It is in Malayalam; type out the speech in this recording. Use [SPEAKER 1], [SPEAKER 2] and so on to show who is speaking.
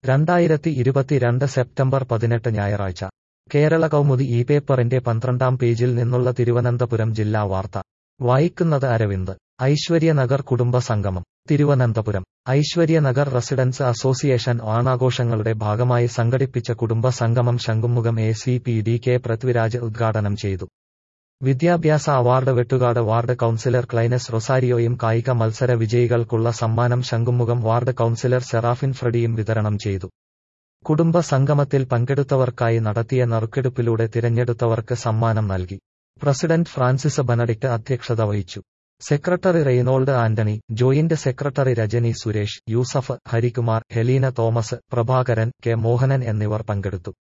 [SPEAKER 1] രണ്ടായിരത്തി ഇരുപത്തിരണ്ട് സെപ്റ്റംബർ പതിനെട്ട് ഞായറാഴ്ച കേരള കൗമുദി ഈ പേപ്പറിന്റെ പന്ത്രണ്ടാം പേജിൽ നിന്നുള്ള തിരുവനന്തപുരം ജില്ലാ വാർത്ത വായിക്കുന്നത് അരവിന്ദ് ഐശ്വര്യനഗർ കുടുംബ സംഗമം തിരുവനന്തപുരം ഐശ്വര്യനഗർ റെസിഡൻസ് അസോസിയേഷൻ ഓണാഘോഷങ്ങളുടെ ഭാഗമായി സംഘടിപ്പിച്ച കുടുംബ സംഗമം Shankhumukham A C P D K Prithviraj ഉദ്ഘാടനം ചെയ്തു വിദ്യാഭ്യാസ award Vettukad ward councillor Clinus റൊസാരിയോയും കായിക മത്സര വിജയികൾക്കുള്ള സമ്മാനം ശംഖുമുഖം വാർഡ് കൌൺസിലർ സെറാഫിൻ ഫ്രഡിയും വിതരണം ചെയ്തു കുടുംബ സംഗമത്തിൽ പങ്കെടുത്തവർക്കായി നടത്തിയ നറുക്കെടുപ്പിലൂടെ തിരഞ്ഞെടുത്തവർക്ക് സമ്മാനം നൽകി പ്രസിഡന്റ് ഫ്രാൻസിസ് ബനഡിക്ട് അധ്യക്ഷത വഹിച്ചു secretary Reynold Antony joint secretary Rajani Suresh Yusuf Harikumar Helena Thomas Prabhakaran K Mohanan എന്നിവർ പങ്കെടുത്തു